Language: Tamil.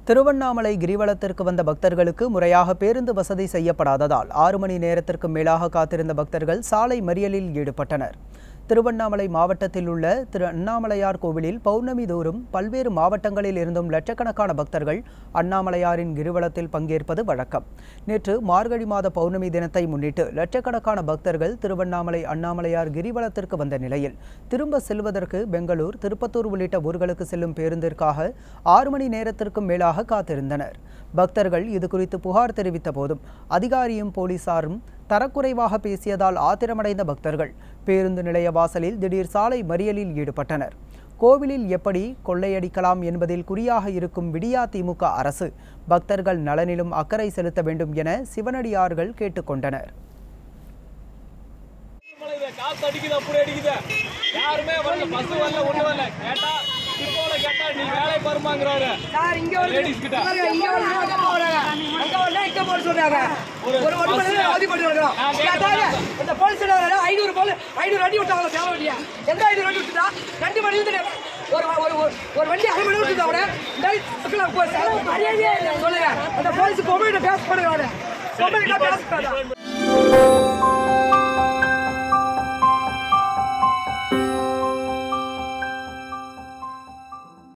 திருவண்ணாமலை கிரிவலத்திற்கு வந்த பக்தர்களுக்கு முறையாக பேருந்து வசதி செய்யப்படாததால் ஆறு மணி நேரத்திற்கு மேலாக காத்திருந்த பக்தர்கள் சாலை மறியலில் ஈடுபட்டனர் திருவண்ணாமலை மாவட்டத்தில் உள்ள திரு அண்ணாமலையார் கோவிலில் பௌர்ணமி தோறும் பல்வேறு மாவட்டங்களில் இருந்தும் லட்சக்கணக்கான பக்தர்கள் அண்ணாமலையாரின் கிரிவலத்தில் பங்கேற்பது வழக்கம் நேற்று மார்கழி மாத பௌர்ணமி தினத்தை முன்னிட்டு லட்சக்கணக்கான பக்தர்கள் திருவண்ணாமலை அண்ணாமலையார் கிரிவலத்திற்கு வந்த நிலையில் திரும்ப செல்வதற்கு பெங்களூர் திருப்பத்தூர் உள்ளிட்ட ஊர்களுக்கு செல்லும் பேருந்திற்காக ஆறு மணி நேரத்திற்கும் மேலாக காத்திருந்தனர் பக்தர்கள் இது குறித்து புகார் தெரிவித்த போதும் அதிகாரியும் போலீசாரும் தரக்குறைவாக பேசியதால் ஆத்திரமடைந்த பக்தர்கள் பேருந்து நிலைய வாசலில் திடீர் சாலை மறியலில் ஈடுபட்டனர் கோவிலில் எப்படி கொள்ளையடிக்கலாம் என்பதில் குறியாக இருக்கும் விடியா திமுக அரசு பக்தர்கள் நலனிலும் அக்கறை செலுத்த வேண்டும் என சிவனடியார்கள் கேட்டுக்கொண்டனர் மழையில காத்து அடிக்குது அப்படி அடிக்குது யாருமே வரல பஸ் வரல ஒண்ணு வரல கேட்டா இப்போல கேட்டா நீ வேலை பாருமாங்கிறாரு சார் இங்க ஒரு லேடிஸ் கிட்ட பாருங்க, இங்க ஒரு அங்க போறாங்க அங்க ஒரு இங்க போட சொல்றாங்க ஒரு ஒரு வண்டி பஸ்ல பண்ணி அவதி பண்ணி வரணும் நான் கேட்க கேட்டாங்க இந்த போலீஸ் சொல்றாங்க ஐநூறு போல ஐநூறு வண்டி விட்டாங்க சேவை வண்டியா எந்த ஐநூறு வண்டி விட்டுட்டா ரெண்டு மணி இருந்து ஒரு ஒரு ஒரு- ஒரு வண்டி அரை மணி விட்டுட்டா கூட இந்த மக்கள் மரியாதையே இல்லை சொல்லுங்க அந்த போலீஸ் பொம்பளை பேச பண்ணுங்க பொம்பளை பேச